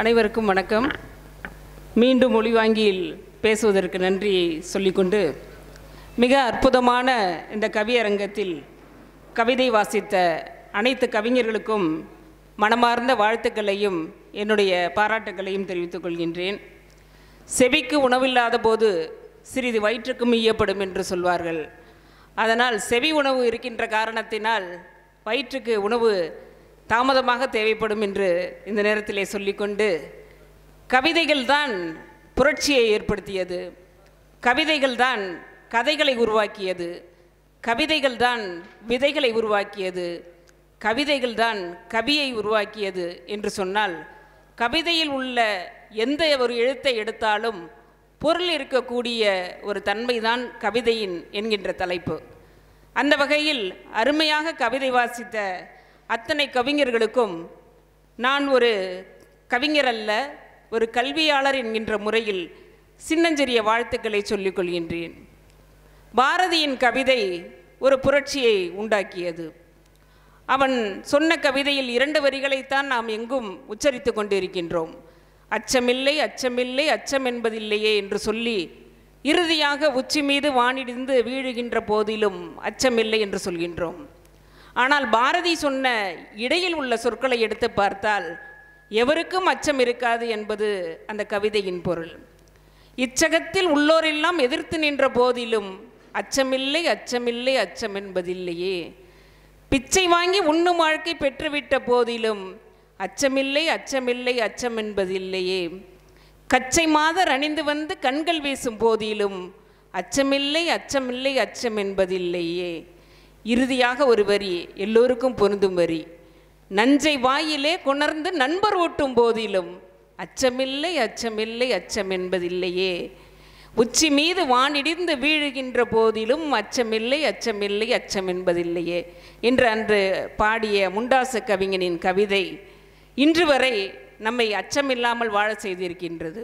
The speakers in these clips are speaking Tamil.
அனைவருக்கும் வணக்கம் மீண்டும் மொழிவாங்கியில் பேசுவதற்கு நன்றியை சொல்லிக்கொண்டு மிக அற்புதமான இந்த கவியரங்கத்தில் கவிதை வாசித்த அனைத்து கவிஞர்களுக்கும் மனமார்ந்த வாழ்த்துக்களையும் என்னுடைய பாராட்டுக்களையும் தெரிவித்துக் கொள்கின்றேன் செவிக்கு உணவில்லாத போது சிறிது வயிற்றுக்கும் ஈயப்படும் என்று சொல்வார்கள் அதனால் செவி உணவு இருக்கின்ற காரணத்தினால் வயிற்றுக்கு உணவு தாமதமாக தேவைப்படும் என்று இந்த நேரத்திலே சொல்லிக்கொண்டு கவிதைகள் தான் புரட்சியை ஏற்படுத்தியது கவிதைகள் தான் கதைகளை உருவாக்கியது கவிதைகள் தான் விதைகளை உருவாக்கியது கவிதைகள் தான் கவியை உருவாக்கியது என்று சொன்னால் கவிதையில் உள்ள எந்த ஒரு எழுத்தை எடுத்தாலும் பொருள் இருக்கக்கூடிய ஒரு தன்மைதான் கவிதையின் என்கின்ற தலைப்பு அந்த வகையில் அருமையாக கவிதை வாசித்த அத்தனை கவிஞர்களுக்கும் நான் ஒரு கவிஞர் அல்ல ஒரு கல்வியாளர் என்கின்ற முறையில் சின்னஞ்சிறிய வாழ்த்துக்களை சொல்லிக் கொள்கின்றேன் பாரதியின் கவிதை ஒரு புரட்சியை உண்டாக்கியது அவன் சொன்ன கவிதையில் இரண்டு வரிகளைத்தான் நாம் எங்கும் உச்சரித்து கொண்டிருக்கின்றோம் அச்சமில்லை அச்சமில்லை அச்சம் என்பதில்லையே என்று சொல்லி இறுதியாக உச்சி மீது வானிடிந்து வீழுகின்ற போதிலும் அச்சமில்லை என்று சொல்கின்றோம் ஆனால் பாரதி சொன்ன இடையில் உள்ள சொற்களை எடுத்து பார்த்தால் எவருக்கும் அச்சம் இருக்காது என்பது அந்த கவிதையின் பொருள் இச்சகத்தில் உள்ளோரெல்லாம் எதிர்த்து நின்ற போதிலும் அச்சமில்லை அச்சமில்லை அச்சம் என்பதில்லையே பிச்சை வாங்கி உண்ணும் வாழ்க்கை பெற்றுவிட்ட போதிலும் அச்சமில்லை அச்சமில்லை அச்சம் என்பதில்லையே கச்சை மாதர் அணிந்து வந்து கண்கள் வீசும் போதிலும் அச்சமில்லை அச்சமில்லை அச்சம் என்பதில்லையே இறுதியாக ஒரு வரி எல்லோருக்கும் பொருந்தும் வரி நஞ்சை வாயிலே கொணர்ந்து நண்பர் ஓட்டும் போதிலும் அச்சமில்லை அச்சமில்லை அச்சம் என்பதில்லையே உச்சி மீது வானிடிந்து வீழுகின்ற போதிலும் அச்சமில்லை அச்சமில்லை அச்சம் என்பதில்லையே என்று அன்று பாடிய முண்டாச கவிஞனின் கவிதை இன்று வரை நம்மை அச்சமில்லாமல் வாழ செய்திருக்கின்றது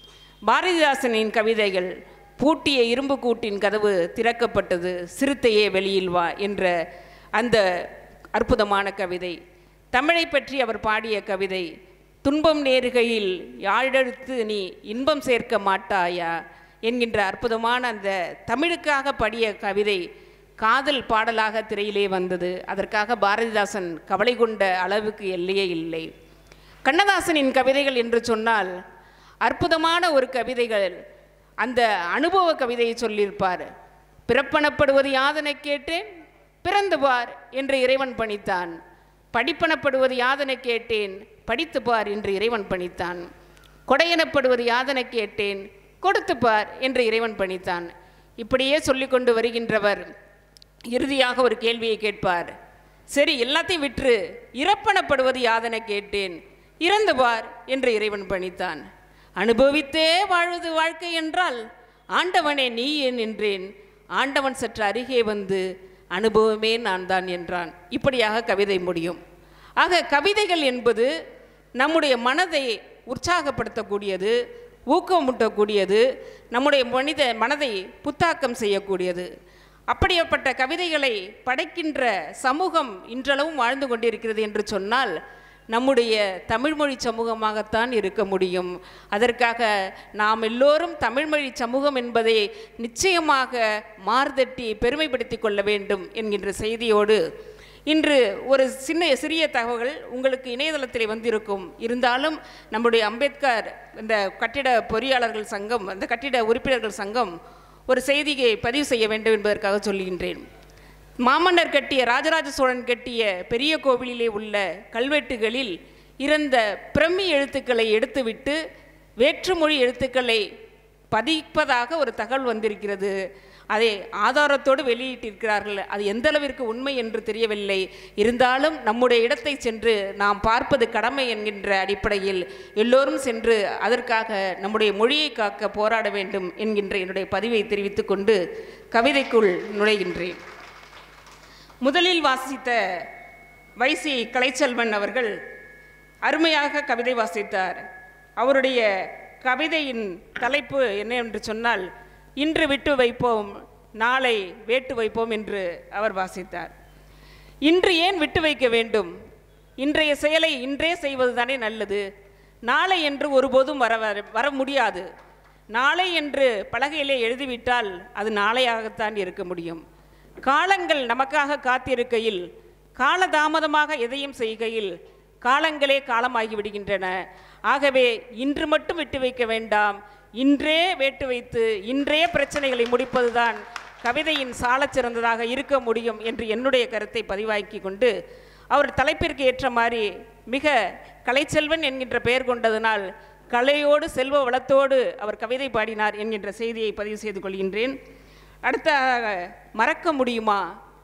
பாரதிதாசனின் கவிதைகள் பூட்டிய இரும்பு கூட்டின் கதவு திறக்கப்பட்டது சிறுத்தையே வெளியில் வா என்ற அந்த அற்புதமான கவிதை தமிழை பற்றி அவர் பாடிய கவிதை துன்பம் நேருகையில் யாழெடுத்து நீ இன்பம் சேர்க்க மாட்டாயா என்கின்ற அற்புதமான அந்த தமிழுக்காக படிய கவிதை காதல் பாடலாக திரையிலே வந்தது அதற்காக பாரதிதாசன் கவலை கொண்ட அளவுக்கு எல்லையே இல்லை கண்ணதாசனின் கவிதைகள் என்று சொன்னால் அற்புதமான ஒரு கவிதைகள் அந்த அனுபவ கவிதையை சொல்லியிருப்பார் பிறப்பணப்படுவது யாதனை கேட்டேன் பிறந்து பார் என்று இறைவன் பணித்தான் படிப்பனப்படுவது யாதனை கேட்டேன் படித்து பார் என்று இறைவன் பணித்தான் கொடையெனப்படுவது யாதனை கேட்டேன் கொடுத்து பார் என்று இறைவன் பணித்தான் இப்படியே சொல்லிக்கொண்டு வருகின்றவர் இறுதியாக ஒரு கேள்வியை கேட்பார் சரி எல்லாத்தையும் விற்று இறப்பணப்படுவது யாதனை கேட்டேன் இறந்து பார் என்று இறைவன் பணித்தான் அனுபவித்தே வாழ்வது வாழ்க்கை என்றால் ஆண்டவனே நீ ஏன் என்றேன் ஆண்டவன் சற்று அருகே வந்து அனுபவமே நான் தான் என்றான் இப்படியாக கவிதை முடியும் ஆக கவிதைகள் என்பது நம்முடைய மனதை உற்சாகப்படுத்தக்கூடியது ஊக்கமூட்டக்கூடியது நம்முடைய மனித மனதை புத்தாக்கம் செய்யக்கூடியது அப்படிப்பட்ட கவிதைகளை படைக்கின்ற சமூகம் இன்றளவும் வாழ்ந்து கொண்டிருக்கிறது என்று சொன்னால் நம்முடைய தமிழ்மொழி சமூகமாகத்தான் இருக்க முடியும் அதற்காக நாம் எல்லோரும் தமிழ்மொழி சமூகம் என்பதை நிச்சயமாக மார்தட்டி பெருமைப்படுத்திக் கொள்ள வேண்டும் என்கின்ற செய்தியோடு இன்று ஒரு சின்ன சிறிய தகவல் உங்களுக்கு இணையதளத்தில் வந்திருக்கும் இருந்தாலும் நம்முடைய அம்பேத்கர் இந்த கட்டிட பொறியாளர்கள் சங்கம் அந்த கட்டிட உறுப்பினர்கள் சங்கம் ஒரு செய்தியை பதிவு செய்ய வேண்டும் என்பதற்காக சொல்கின்றேன் மாமன்னர் கட்டிய ராஜராஜ சோழன் கட்டிய பெரிய கோவிலிலே உள்ள கல்வெட்டுகளில் இருந்த பிரமி எழுத்துக்களை எடுத்துவிட்டு வேற்றுமொழி எழுத்துக்களை பதிப்பதாக ஒரு தகவல் வந்திருக்கிறது அதை ஆதாரத்தோடு வெளியிட்டிருக்கிறார்கள் அது எந்த அளவிற்கு உண்மை என்று தெரியவில்லை இருந்தாலும் நம்முடைய இடத்தை சென்று நாம் பார்ப்பது கடமை என்கின்ற அடிப்படையில் எல்லோரும் சென்று அதற்காக நம்முடைய மொழியை காக்க போராட வேண்டும் என்கின்ற என்னுடைய பதிவை தெரிவித்துக் கொண்டு கவிதைக்குள் நுழைகின்றேன் முதலில் வாசித்த வைசி கலைச்செல்வன் அவர்கள் அருமையாக கவிதை வாசித்தார் அவருடைய கவிதையின் தலைப்பு என்ன என்று சொன்னால் இன்று விட்டு வைப்போம் நாளை வேட்டு வைப்போம் என்று அவர் வாசித்தார் இன்று ஏன் விட்டு வைக்க வேண்டும் இன்றைய செயலை இன்றே செய்வது தானே நல்லது நாளை என்று ஒருபோதும் வர வர- வர முடியாது நாளை என்று பலகையிலே எழுதிவிட்டால் அது நாளையாகத்தான் இருக்க முடியும் காலங்கள் நமக்காக காத்திருக்கையில் காலதாமதமாக எதையும் செய்கையில் காலங்களே காலமாகி விடுகின்றன ஆகவே இன்று மட்டும் விட்டு வைக்க வேண்டாம் இன்றே வேட்டு வைத்து இன்றே பிரச்சனைகளை முடிப்பதுதான் கவிதையின் சாலச் சிறந்ததாக இருக்க முடியும் என்று என்னுடைய கருத்தை பதிவாக்கி கொண்டு அவர் தலைப்பிற்கு ஏற்ற மாதிரி மிக கலைச்செல்வன் என்கின்ற பெயர் கொண்டதனால் கலையோடு செல்வ வளத்தோடு அவர் கவிதை பாடினார் என்கின்ற செய்தியை பதிவு செய்து கொள்கின்றேன் அடுத்த மறக்க முடியுமா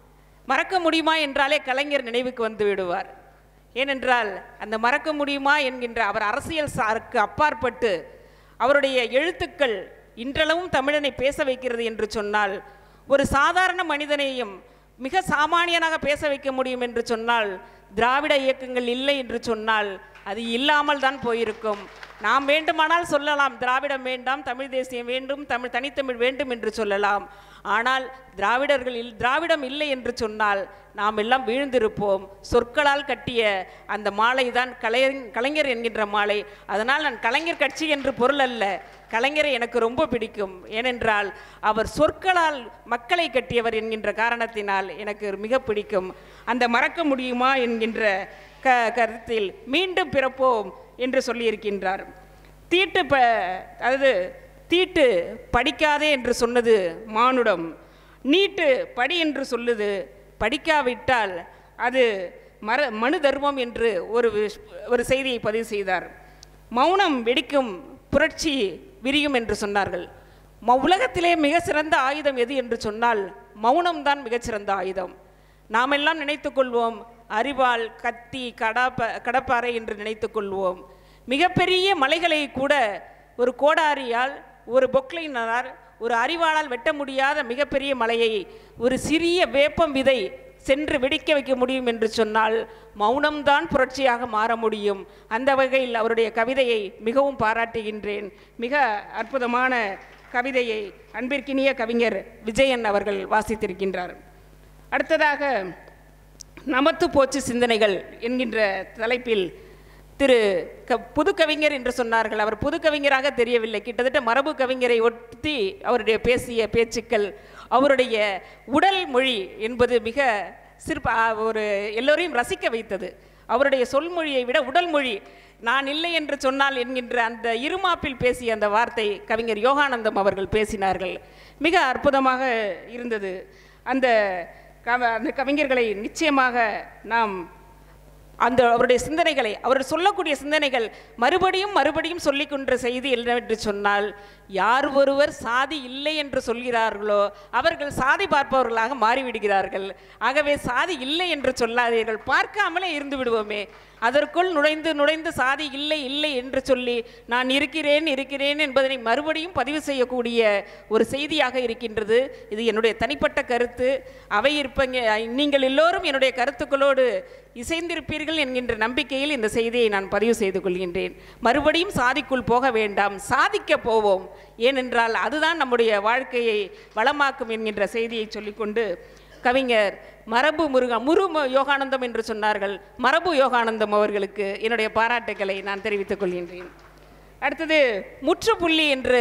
மறக்க முடியுமா என்றாலே கலைஞர் நினைவுக்கு வந்து விடுவார் ஏனென்றால் அந்த மறக்க முடியுமா என்கின்ற அவர் அரசியல் சாருக்கு அப்பாற்பட்டு அவருடைய எழுத்துக்கள் இன்றளவும் தமிழனை பேச வைக்கிறது என்று சொன்னால் ஒரு சாதாரண மனிதனையும் மிக சாமானியனாக பேச வைக்க முடியும் என்று சொன்னால் திராவிட இயக்கங்கள் இல்லை என்று சொன்னால் அது இல்லாமல் தான் போயிருக்கும் நாம் வேண்டுமானால் சொல்லலாம் திராவிடம் வேண்டாம் தமிழ் தேசியம் வேண்டும் தமிழ் தனித்தமிழ் வேண்டும் என்று சொல்லலாம் ஆனால் திராவிடர்கள் இல் திராவிடம் இல்லை என்று சொன்னால் நாம் எல்லாம் வீழ்ந்திருப்போம் சொற்களால் கட்டிய அந்த மாலை தான் கலைஞர் கலைஞர் என்கின்ற மாலை அதனால் நான் கலைஞர் கட்சி என்று பொருள் அல்ல கலைஞரை எனக்கு ரொம்ப பிடிக்கும் ஏனென்றால் அவர் சொற்களால் மக்களை கட்டியவர் என்கின்ற காரணத்தினால் எனக்கு மிக பிடிக்கும் அந்த மறக்க முடியுமா என்கின்ற க கருத்தில் மீண்டும் பிறப்போம் என்று சொல்லியிருக்கின்றார் தீட்டு ப அதாவது தீட்டு படிக்காதே என்று சொன்னது மானுடம் நீட்டு படி என்று சொல்லுது படிக்காவிட்டால் அது மர மனு தர்மம் என்று ஒரு விஷ்- ஒரு செய்தியை பதிவு செய்தார் மௌனம் வெடிக்கும் புரட்சி விரியும் என்று சொன்னார்கள் ம உலகத்திலே மிக சிறந்த ஆயுதம் எது என்று சொன்னால் மௌனம்தான் மிகச்சிறந்த ஆயுதம் நாமெல்லாம் நினைத்துக் கொள்வோம் அறிவாள் கத்தி கடாப்ப கடப்பாறை என்று நினைத்துக் கொள்வோம் மிகப்பெரிய மலைகளை கூட ஒரு கோடாரியால் ஒரு பொக்லைனார் ஒரு அறிவாளால் வெட்ட முடியாத மிகப்பெரிய மலையை ஒரு சிறிய வேப்பம் விதை சென்று வெடிக்க வைக்க முடியும் என்று சொன்னால் மௌனம்தான் புரட்சியாக மாற முடியும் அந்த வகையில் அவருடைய கவிதையை மிகவும் பாராட்டுகின்றேன் மிக அற்புதமான கவிதையை அன்பிற்கினிய கவிஞர் விஜயன் அவர்கள் வாசித்திருக்கின்றார் அடுத்ததாக நமத்து போச்சு சிந்தனைகள் என்கின்ற தலைப்பில் திரு க புது கவிஞர் என்று சொன்னார்கள் அவர் புது கவிஞராக தெரியவில்லை கிட்டத்தட்ட மரபு கவிஞரை ஒட்டி அவருடைய பேசிய பேச்சுக்கள் அவருடைய உடல் மொழி என்பது மிக சிற்ப ஆ, ஒரு எல்லோரையும் ரசிக்க வைத்தது அவருடைய சொல்மொழியை விட உடல் மொழி நான் இல்லை என்று சொன்னால் என்கின்ற அந்த இருமாப்பில் பேசிய அந்த வார்த்தை கவிஞர் யோகானந்தம் அவர்கள் பேசினார்கள் மிக அற்புதமாக இருந்தது அந்த கவ அந்த கவிஞர்களை நிச்சயமாக நாம் அந்த அவருடைய சிந்தனைகளை அவர் சொல்லக்கூடிய சிந்தனைகள் மறுபடியும் மறுபடியும் சொல்லிக்கொண்ட செய்தி என்னவென்று சொன்னால் யார் ஒருவர் சாதி இல்லை என்று சொல்கிறார்களோ அவர்கள் சாதி பார்ப்பவர்களாக மாறிவிடுகிறார்கள் ஆகவே சாதி இல்லை என்று சொல்லாதீர்கள் பார்க்காமலே இருந்து விடுவோமே அதற்குள் நுழைந்து நுழைந்து சாதி இல்லை இல்லை என்று சொல்லி நான் இருக்கிறேன் இருக்கிறேன் என்பதனை மறுபடியும் பதிவு செய்யக்கூடிய ஒரு செய்தியாக இருக்கின்றது இது என்னுடைய தனிப்பட்ட கருத்து அவை இருப்பங்க நீங்கள் எல்லோரும் என்னுடைய கருத்துக்களோடு இசைந்திருப்பீர்கள் என்கின்ற நம்பிக்கையில் இந்த செய்தியை நான் பதிவு செய்து கொள்கின்றேன் மறுபடியும் சாதிக்குள் போக வேண்டாம் சாதிக்க போவோம் ஏனென்றால் அதுதான் நம்முடைய வாழ்க்கையை வளமாக்கும் என்கின்ற செய்தியை சொல்லிக்கொண்டு கவிஞர் மரபு முருகா முரு ம- யோகானந்தம் என்று சொன்னார்கள் மரபு யோகானந்தம் அவர்களுக்கு என்னுடைய பாராட்டுக்களை நான் தெரிவித்துக் கொள்கின்றேன் அடுத்தது முற்றுப்புள்ளி என்று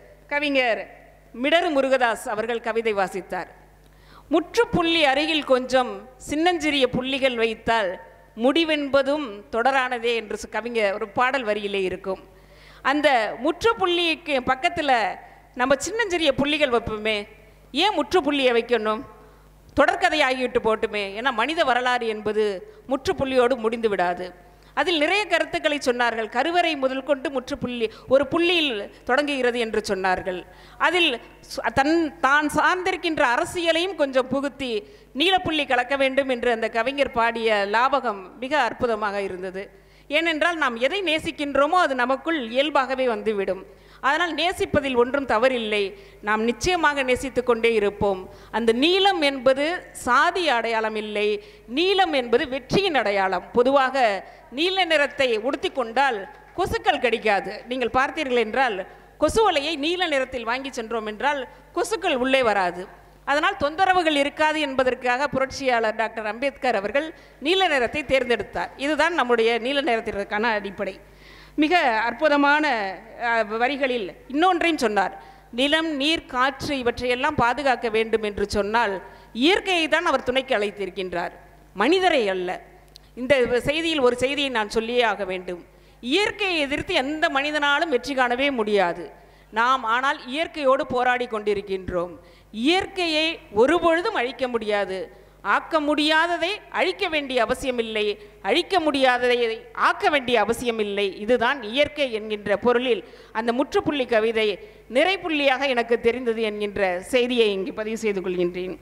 கவிஞர் மிடறு முருகதாஸ் அவர்கள் கவிதை வாசித்தார் முற்றுப்புள்ளி அருகில் கொஞ்சம் சின்னஞ்சிறிய புள்ளிகள் வைத்தால் முடிவென்பதும் தொடரானதே என்று சு- கவிஞர் ஒரு பாடல் வரியிலே இருக்கும் அந்த முற்றுப்புள்ளிக்கு பக்கத்தில் நம்ம சின்னஞ்சிறிய புள்ளிகள் வைப்போமே ஏன் முற்றுப்புள்ளியை வைக்கணும் தொடர்கதையாகிவிட்டு போட்டுமே ஏன்னா மனித வரலாறு என்பது முற்றுப்புள்ளியோடு முடிந்து விடாது அதில் நிறைய கருத்துக்களை சொன்னார்கள் கருவறை முதல் கொண்டு முற்றுப்புள்ளி ஒரு புள்ளியில் தொடங்குகிறது என்று சொன்னார்கள் அதில் சு- தன் தான் சார்ந்திருக்கின்ற அரசியலையும் கொஞ்சம் புகுத்தி நீலப்புள்ளி கலக்க வேண்டும் என்று அந்த கவிஞர் பாடிய லாபகம் மிக அற்புதமாக இருந்தது ஏனென்றால் நாம் எதை நேசிக்கின்றோமோ அது நமக்குள் இயல்பாகவே வந்துவிடும் அதனால் நேசிப்பதில் ஒன்றும் தவறில்லை நாம் நிச்சயமாக நேசித்து கொண்டே இருப்போம் அந்த நீலம் என்பது சாதி அடையாளம் இல்லை நீலம் என்பது வெற்றியின் அடையாளம் பொதுவாக நீல நிறத்தை உடுத்தி கொண்டால் கொசுக்கள் கடிக்காது நீங்கள் பார்த்தீர்கள் என்றால் கொசுவலையை நீல நிறத்தில் வாங்கி சென்றோம் என்றால் கொசுக்கள் உள்ளே வராது அதனால் தொந்தரவுகள் இருக்காது என்பதற்காக புரட்சியாளர் டாக்டர் அம்பேத்கர் அவர்கள் நீல நிறத்தை தேர்ந்தெடுத்தார் இதுதான் நம்முடைய நீல நிறத்திற்கான அடிப்படை மிக அற்புதமான அஹ், வரிகளில் இன்னொன்றையும் சொன்னார் நிலம் நீர் காற்று இவற்றையெல்லாம் பாதுகாக்க வேண்டும் என்று சொன்னால் இயற்கையை தான் அவர் துணைக்கு அழைத்திருக்கின்றார் மனிதரை அல்ல இந்த செய்தியில் ஒரு செய்தியை நான் சொல்லியே ஆக வேண்டும் இயற்கையை எதிர்த்து எந்த மனிதனாலும் வெற்றி காணவே முடியாது நாம் ஆனால் இயற்கையோடு போராடி கொண்டிருக்கின்றோம் இயற்கையை ஒருபொழுதும் அழிக்க முடியாது ஆக்க முடியாததை அழிக்க வேண்டிய அவசியமில்லை அழிக்க முடியாததை ஆக்க வேண்டிய அவசியமில்லை இதுதான் இயற்கை என்கின்ற பொருளில் அந்த முற்றுப்புள்ளி கவிதை நிறைப்புள்ளியாக எனக்கு தெரிந்தது என்கின்ற செய்தியை இங்கு பதிவு செய்து கொள்கின்றேன்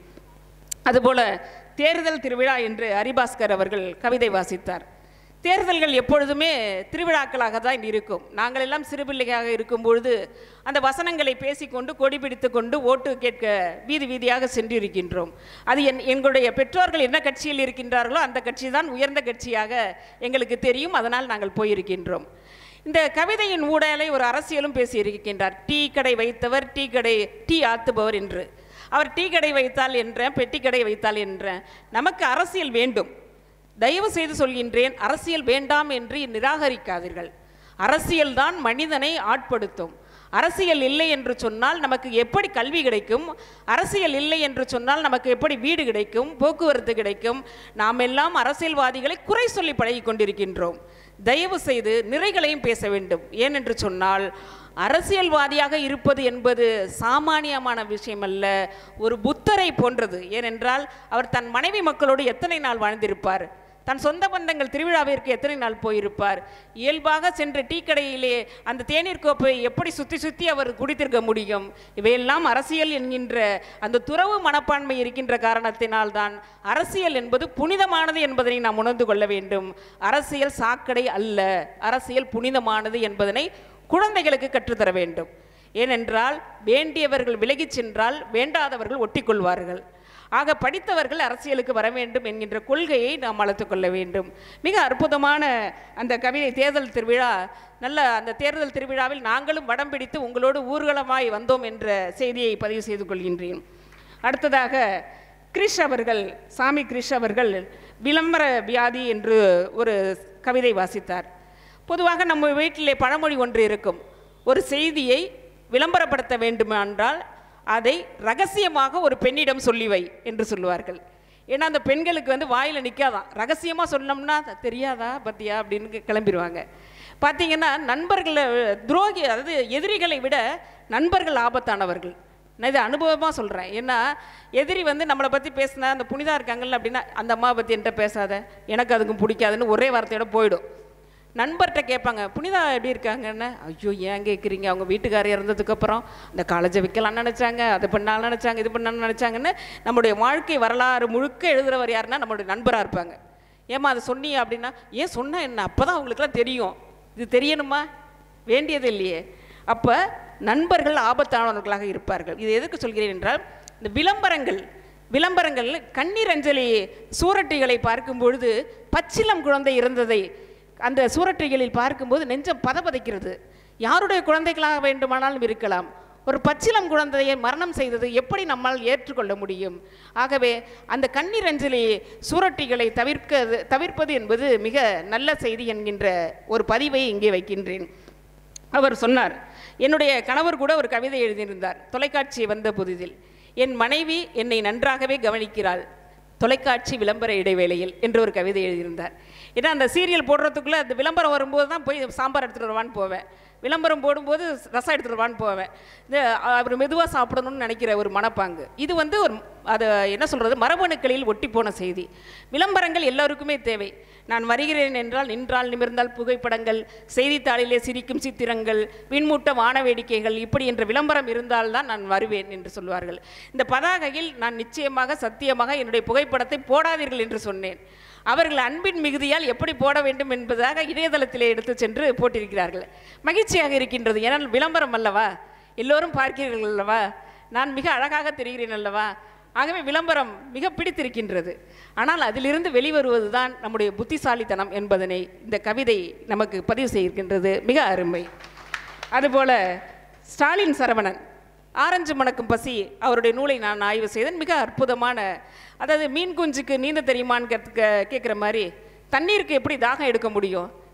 அதுபோல தேர்தல் திருவிழா என்று ஹரிபாஸ்கர் அவர்கள் கவிதை வாசித்தார் தேர்தல்கள் எப்பொழுதுமே திருவிழாக்களாக தான் இருக்கும் நாங்கள் எல்லாம் சிறுபிள்ளையாக இருக்கும் பொழுது அந்த வசனங்களை பேசிக்கொண்டு கொடி பிடித்து கொண்டு ஓட்டு கேட்க வீதி வீதியாக சென்றிருக்கின்றோம் அது என் எங்களுடைய பெற்றோர்கள் என்ன கட்சியில் இருக்கின்றார்களோ அந்த கட்சி தான் உயர்ந்த கட்சியாக எங்களுக்கு தெரியும் அதனால் நாங்கள் போயிருக்கின்றோம் இந்த கவிதையின் ஊடாலே ஒரு அரசியலும் பேசியிருக்கின்றார் டீ கடை வைத்தவர் டீ கடை டீ ஆத்துபவர் என்று அவர் டீ கடை வைத்தால் என்ற பெட்டி கடை வைத்தால் என்ற நமக்கு அரசியல் வேண்டும் தயவு செய்து சொல்கின்றேன் அரசியல் வேண்டாம் என்று நிராகரிக்காதீர்கள் அரசியல்தான் மனிதனை ஆட்படுத்தும் அரசியல் இல்லை என்று சொன்னால் நமக்கு எப்படி கல்வி கிடைக்கும் அரசியல் இல்லை என்று சொன்னால் நமக்கு எப்படி வீடு கிடைக்கும் போக்குவரத்து கிடைக்கும் நாம் எல்லாம் அரசியல்வாதிகளை குறை சொல்லி பழகி கொண்டிருக்கின்றோம் தயவு செய்து நிறைகளையும் பேச வேண்டும் ஏனென்று சொன்னால் அரசியல்வாதியாக இருப்பது என்பது சாமானியமான விஷயம் அல்ல ஒரு புத்தரை போன்றது ஏனென்றால் அவர் தன் மனைவி மக்களோடு எத்தனை நாள் வாழ்ந்திருப்பார் தன் சொந்த பந்தங்கள் திருவிழாவிற்கு எத்தனை நாள் போயிருப்பார் இயல்பாக சென்று டீ கடையிலே அந்த தேநீர் கோப்பை எப்படி சுற்றி சுற்றி அவர் குடித்திருக்க முடியும் இவையெல்லாம் அரசியல் என்கின்ற அந்த துறவு மனப்பான்மை இருக்கின்ற காரணத்தினால்தான் அரசியல் என்பது புனிதமானது என்பதனை நாம் உணர்ந்து கொள்ள வேண்டும் அரசியல் சாக்கடை அல்ல அரசியல் புனிதமானது என்பதனை குழந்தைகளுக்கு கற்றுத்தர வேண்டும் ஏனென்றால் வேண்டியவர்கள் விலகிச் சென்றால் வேண்டாதவர்கள் ஒட்டிக்கொள்வார்கள் ஆக படித்தவர்கள் அரசியலுக்கு வர வேண்டும் என்கின்ற கொள்கையை நாம் வளர்த்து கொள்ள வேண்டும் மிக அற்புதமான அந்த கவிதை தேர்தல் திருவிழா நல்ல அந்த தேர்தல் திருவிழாவில் நாங்களும் வடம் பிடித்து உங்களோடு ஊர்வலமாய் வந்தோம் என்ற செய்தியை பதிவு செய்து கொள்கின்றேன் அடுத்ததாக கிரிஷ் அவர்கள் சாமி கிரிஷ் அவர்கள் விளம்பர வியாதி என்று ஒரு கவிதை வாசித்தார் பொதுவாக நம்ம வீட்டிலே பழமொழி ஒன்று இருக்கும் ஒரு செய்தியை விளம்பரப்படுத்த வேண்டுமென்றால் அதை ரகசியமாக ஒரு பெண்ணிடம் சொல்லி வை என்று சொல்லுவார்கள் ஏன்னா அந்த பெண்களுக்கு வந்து வாயில் நிற்காதான் ரகசியமாக சொன்னோம்னா தெரியாதா பத்தியா அப்படின்னு கிளம்பிடுவாங்க பார்த்தீங்கன்னா நண்பர்களை துரோகி அதாவது எதிரிகளை விட நண்பர்கள் ஆபத்தானவர்கள் நான் இதை அனுபவமாக சொல்கிறேன் ஏன்னா எதிரி வந்து நம்மளை பற்றி பேசினா அந்த புனிதா இருக்காங்கல்ல அப்படின்னா அந்த அம்மாவை பற்றி என்கிட்ட பேசாத எனக்கு அதுக்கும் பிடிக்காதுன்னு ஒரே வார்த்தையோட போயிடும் நண்பர்கிட்ட கேட்பாங்க புனிதா எப்படி இருக்காங்கன்னு ஐயோ ஏன் கேட்குறீங்க அவங்க வீட்டுக்காரர் இறந்ததுக்கப்புறம் இந்த காலேஜை விற்கலாம்னு நினச்சாங்க அதை பண்ணாலும் நினச்சாங்க இது பண்ணாலும் நினச்சாங்கன்னு நம்முடைய வாழ்க்கை வரலாறு முழுக்க எழுதுகிறவர் யாருன்னா நம்மளுடைய நண்பராக இருப்பாங்க ஏம்மா அதை சொன்னீங்க அப்படின்னா ஏன் சொன்னால் என்ன அப்போ தான் அவங்களுக்குலாம் தெரியும் இது தெரியணுமா வேண்டியது இல்லையே அப்போ நண்பர்கள் ஆபத்தானவர்களாக இருப்பார்கள் இது எதுக்கு சொல்கிறேன் என்றால் இந்த விளம்பரங்கள் விளம்பரங்கள் கண்ணீர் அஞ்சலி சூரட்டிகளை பார்க்கும் பொழுது பச்சிலம் குழந்தை இருந்ததை அந்த சூரட்டிகளில் பார்க்கும்போது நெஞ்சம் பதபதைக்கிறது யாருடைய குழந்தைகளாக வேண்டுமானாலும் இருக்கலாம் ஒரு பச்சிலம் குழந்தையை மரணம் செய்தது எப்படி நம்மால் ஏற்றுக்கொள்ள முடியும் ஆகவே அந்த கண்ணீர் அஞ்சலி சூரட்டிகளை தவிர்க்க தவிர்ப்பது என்பது மிக நல்ல செய்தி என்கின்ற ஒரு பதிவை இங்கே வைக்கின்றேன் அவர் சொன்னார் என்னுடைய கணவர் கூட ஒரு கவிதை எழுதியிருந்தார் தொலைக்காட்சி வந்த புதிதில் என் மனைவி என்னை நன்றாகவே கவனிக்கிறாள் தொலைக்காட்சி விளம்பர இடைவேளையில் என்று ஒரு கவிதை எழுதியிருந்தார் ஏன்னா அந்த சீரியல் போடுறதுக்குள்ளே அந்த விளம்பரம் வரும்போது தான் போய் சாம்பார் எடுத்துகிட்டு வருவான்னு போவேன் விளம்பரம் போடும்போது ரசம் எடுத்துகிட்டு வருவான்னு போவேன் இந்த அவர் மெதுவாக சாப்பிடணும்னு நினைக்கிற ஒரு மனப்பாங்கு இது வந்து ஒரு அது என்ன சொல்கிறது மரபணுக்களில் ஒட்டி போன செய்தி விளம்பரங்கள் எல்லோருக்குமே தேவை நான் வருகிறேன் என்றால் நின்றால் நிமிர்ந்தால் புகைப்படங்கள் செய்தித்தாளிலே சிரிக்கும் சித்திரங்கள் விண்மூட்ட வான வேடிக்கைகள் இப்படி என்ற விளம்பரம் இருந்தால்தான் நான் வருவேன் என்று சொல்வார்கள் இந்த பதாகையில் நான் நிச்சயமாக சத்தியமாக என்னுடைய புகைப்படத்தை போடாதீர்கள் என்று சொன்னேன் அவர்கள் அன்பின் மிகுதியால் எப்படி போட வேண்டும் என்பதாக இணையதளத்திலே எடுத்து சென்று போட்டிருக்கிறார்கள் மகிழ்ச்சியாக இருக்கின்றது ஏனால் விளம்பரம் அல்லவா எல்லோரும் பார்க்கிறீர்கள் அல்லவா நான் மிக அழகாக தெரிகிறேன் அல்லவா ஆகவே விளம்பரம் மிக பிடித்திருக்கின்றது ஆனால் அதிலிருந்து வெளிவருவது தான் நம்முடைய புத்திசாலித்தனம் என்பதனை இந்த கவிதை நமக்கு பதிவு செய்கின்றது மிக அருமை அதுபோல ஸ்டாலின் சரவணன் ஆரஞ்சு மணக்கும் பசி அவருடைய நூலை நான் ஆய்வு செய்தேன் மிக அற்புதமான அதாவது மீன் குஞ்சுக்கு நீந்த தெரியுமான்னு கேட்க கேட்குற மாதிரி தண்ணீருக்கு எப்படி தாகம் எடுக்க முடியும்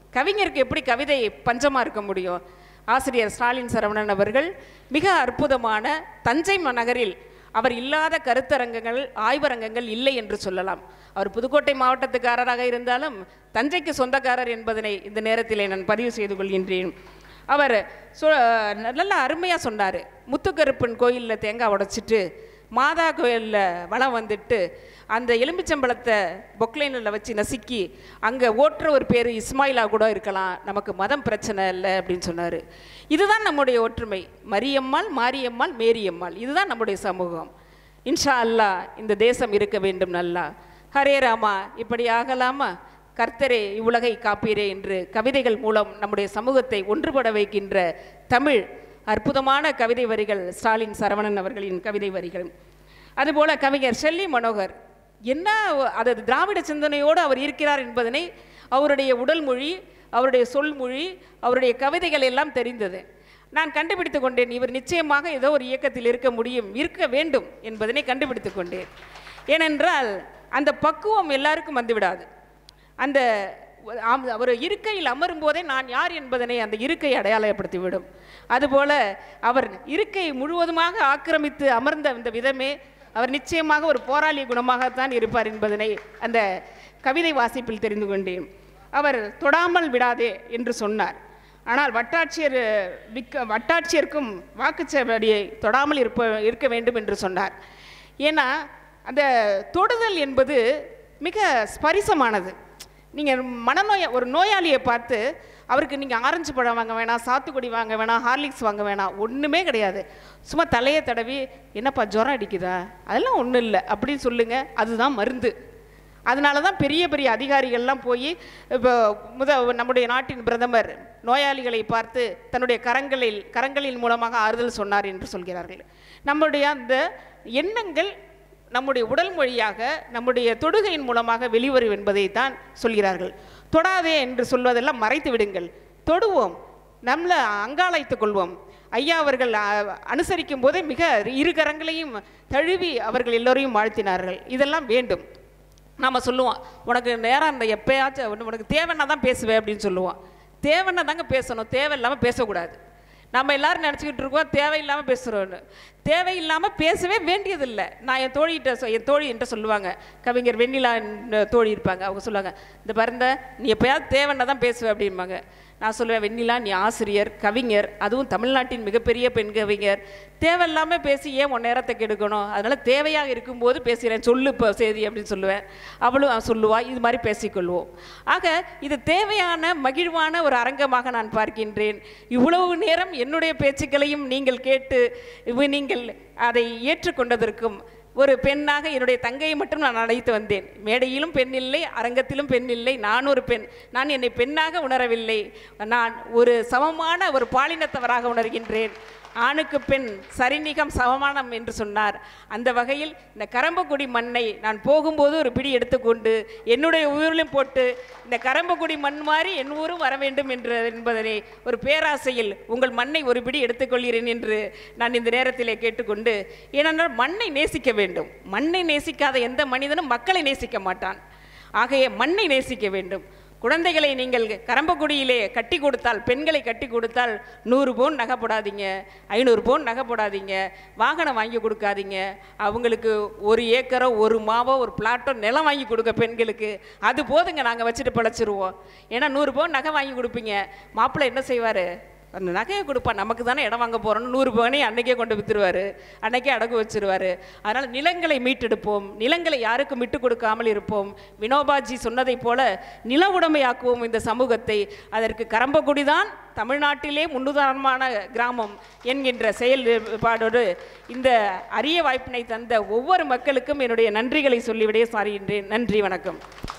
கவிஞருக்கு எப்படி கவிதை பஞ்சமாக இருக்க முடியும் ஆசிரியர் ஸ்டாலின் சரவணன் அவர்கள் மிக அற்புதமான தஞ்சை நகரில் அவர் இல்லாத கருத்தரங்கங்கள் ஆய்வரங்கங்கள் இல்லை என்று சொல்லலாம் அவர் புதுக்கோட்டை மாவட்டத்துக்காரராக இருந்தாலும் தஞ்சைக்கு சொந்தக்காரர் என்பதனை இந்த நேரத்திலே நான் பதிவு செய்து கொள்கின்றேன் அவர் சொ நல்ல அருமையாக சொன்னார் முத்துக்கருப்பன் கோயிலில் தேங்காய் உடைச்சிட்டு மாதா கோயிலில் வளம் வந்துட்டு அந்த எலும்பிச்சம்பழத்தை பொக்லைனில் வச்சு நசுக்கி அங்கே ஓட்டுற ஒரு பேர் இஸ்மாயிலா கூட இருக்கலாம் நமக்கு மதம் பிரச்சனை இல்லை அப்படின்னு சொன்னார் இதுதான் நம்முடைய ஒற்றுமை மரியம்மாள் மாரியம்மாள் மேரியம்மாள் இதுதான் நம்முடைய சமூகம் இன்ஷா அல்லாஹ் இந்த தேசம் இருக்க வேண்டும் நல்லா ஹரே ராமா இப்படி ஆகலாமா கர்த்தரே இவ்வுலகை காப்பீரே என்று கவிதைகள் மூலம் நம்முடைய சமூகத்தை ஒன்றுபட வைக்கின்ற தமிழ் அற்புதமான கவிதை வரிகள் ஸ்டாலின் சரவணன் அவர்களின் கவிதை வரிகள் அதுபோல கவிஞர் ஷெல்லி மனோகர் என்ன அது திராவிட சிந்தனையோடு அவர் இருக்கிறார் என்பதனை அவருடைய உடல் மொழி அவருடைய சொல்மொழி அவருடைய கவிதைகள் எல்லாம் தெரிந்தது நான் கண்டுபிடித்து கொண்டேன் இவர் நிச்சயமாக ஏதோ ஒரு இயக்கத்தில் இருக்க முடியும் இருக்க வேண்டும் என்பதனை கண்டுபிடித்து கொண்டேன் ஏனென்றால் அந்த பக்குவம் எல்லாருக்கும் வந்துவிடாது அந்த ஆம், அவர் இருக்கையில் அமரும் போதே நான் யார் என்பதனை அந்த இருக்கை அடையாளப்படுத்திவிடும் அதுபோல அவர் இருக்கை முழுவதுமாக ஆக்கிரமித்து அமர்ந்த அந்த விதமே அவர் நிச்சயமாக ஒரு போராளி குணமாகத்தான் இருப்பார் என்பதனை அந்த கவிதை வாசிப்பில் தெரிந்து கொண்டேன் அவர் தொடாமல் விடாதே என்று சொன்னார் ஆனால் வட்டாட்சியர் மிக்க வட்டாட்சியருக்கும் வாக்குச்சாவடியை தொடாமல் இருப்ப இருக்க வேண்டும் என்று சொன்னார் ஏன்னா அந்த தொடுதல் என்பது மிக ஸ்பரிசமானது நீங்கள் மனநோய ஒரு நோயாளியை பார்த்து அவருக்கு நீங்கள் ஆரஞ்சு பழம் வாங்க வேணாம் சாத்துக்குடி வாங்க வேணாம் ஹார்லிக்ஸ் வாங்க வேணாம் ஒன்றுமே கிடையாது சும்மா தலையை தடவி என்னப்பா ஜுரம் அடிக்குதா அதெல்லாம் ஒன்றும் இல்லை அப்படின்னு சொல்லுங்கள் அதுதான் மருந்து அதனால தான் பெரிய பெரிய அதிகாரிகள்லாம் போய் இப்போ முத நம்முடைய நாட்டின் பிரதமர் நோயாளிகளை பார்த்து தன்னுடைய கரங்களில் கரங்களின் மூலமாக ஆறுதல் சொன்னார் என்று சொல்கிறார்கள் நம்முடைய அந்த எண்ணங்கள் நம்முடைய உடல் மொழியாக நம்முடைய தொடுகையின் மூலமாக வெளிவரும் என்பதை தான் சொல்கிறார்கள் தொடாதே என்று சொல்வதெல்லாம் மறைத்து விடுங்கள் தொடுவோம் நம்மளை அங்காளைத்துக் கொள்வோம் ஐயா அவர்கள் அ, அனுசரிக்கும் போதே மிக இரு கரங்களையும் தழுவி அவர்கள் எல்லோரையும் வாழ்த்தினார்கள் இதெல்லாம் வேண்டும் நாம் சொல்லுவோம் உனக்கு நேரம் இந்த எப்பயாச்சும் உன- உனக்கு தேவைன்னா தான் பேசுவேன் அப்படின்னு சொல்லுவோம் தேவைன்னா தாங்க பேசணும் தேவையில்லாமல் பேசக்கூடாது நம்ம எல்லாரும் நினச்சிக்கிட்டு இருக்கோம் தேவையில்லாமல் பேசுகிறோன்னு தேவையில்லாமல் பேசவே வேண்டியதில்லை நான் என் தோழிகிட்ட சொ- என் தோழி என்கிட்ட சொல்லுவாங்க கவிஞர் வெண்ணிலா என்ற தோழி இருப்பாங்க அவங்க சொல்லுவாங்க இந்த பருந்த நீ எப்பயாவது தேவைன்னா தான் பேசுவேன் அப்படிம்பாங்க நான் சொல்லுவேன் வெண்ணிலா நீ ஆசிரியர் கவிஞர் அதுவும் தமிழ்நாட்டின் மிகப்பெரிய பெண் கவிஞர் தேவையில்லாமல் பேசி ஏன் உன் நேரத்தை கெடுக்கணும் அதனால் தேவையாக இருக்கும்போது பேசுகிறேன் சொல்லு இப்போ செய்தி அப்படின்னு சொல்லுவேன் அவளும் சொல்லுவா இது மாதிரி பேசிக்கொள்வோம் ஆக இது தேவையான மகிழ்வான ஒரு அரங்கமாக நான் பார்க்கின்றேன் இவ்வளவு நேரம் என்னுடைய பேச்சுக்களையும் நீங்கள் கேட்டு இவ- நீங்கள் அதை ஏற்றுக்கொண்டதற்கும் ஒரு பெண்ணாக என்னுடைய தங்கையை மட்டும் நான் அழைத்து வந்தேன் மேடையிலும் பெண் இல்லை அரங்கத்திலும் பெண் இல்லை நான் ஒரு பெண் நான் என்னை பெண்ணாக உணரவில்லை நான் ஒரு சமமான ஒரு பாலினத்தவராக உணர்கின்றேன் ஆணுக்கு பெண் சரிநிகம் சமமானம் என்று சொன்னார் அந்த வகையில் இந்த கரம்பக்குடி மண்ணை நான் போகும்போது ஒரு பிடி எடுத்துக்கொண்டு என்னுடைய உயிரிலும் போட்டு இந்த கரம்பக்குடி மண் மாதிரி என் ஊரும் வர வேண்டும் என்று என்பதனை ஒரு பேராசையில் உங்கள் மண்ணை ஒரு பிடி எடுத்துக்கொள்கிறேன் என்று நான் இந்த நேரத்திலே கேட்டுக்கொண்டு ஏனென்றால் மண்ணை நேசிக்க வேண்டும் மண்ணை நேசிக்காத எந்த மனிதனும் மக்களை நேசிக்க மாட்டான் ஆகைய மண்ணை நேசிக்க வேண்டும் குழந்தைகளை நீங்கள் கரம்பக்குடியிலே கட்டி கொடுத்தால் பெண்களை கட்டி கொடுத்தால் நூறு பவுன் நகை போடாதீங்க ஐநூறு பவுன் நகை போடாதீங்க வாகனம் வாங்கி கொடுக்காதீங்க அவங்களுக்கு ஒரு ஏக்கரோ ஒரு மாவோ ஒரு பிளாட்டோ நிலம் வாங்கி கொடுக்க பெண்களுக்கு அது போதுங்க நாங்கள் வச்சுட்டு பிழைச்சிருவோம் ஏன்னா நூறு பவுன் நகை வாங்கி கொடுப்பீங்க மாப்பிள்ளை என்ன செய்வார் அந்த நகையை கொடுப்பா நமக்கு தானே இடம் வாங்க போகிறோம்னு நூறு பவனையும் அன்னைக்கே கொண்டு வித்துருவாரு அன்னைக்கே அடகு வச்சிருவாரு அதனால் நிலங்களை மீட்டெடுப்போம் நிலங்களை யாருக்கும் விட்டு கொடுக்காமல் இருப்போம் வினோபாஜி சொன்னதைப் போல நில உடைமையாக்குவோம் இந்த சமூகத்தை அதற்கு கரம்பக்குடி தான் தமிழ்நாட்டிலே முன்னுதாரணமான கிராமம் என்கின்ற செயல்பாடோடு இந்த அரிய வாய்ப்பினை தந்த ஒவ்வொரு மக்களுக்கும் என்னுடைய நன்றிகளை சொல்லிவிடே சாருகின்றேன் நன்றி வணக்கம்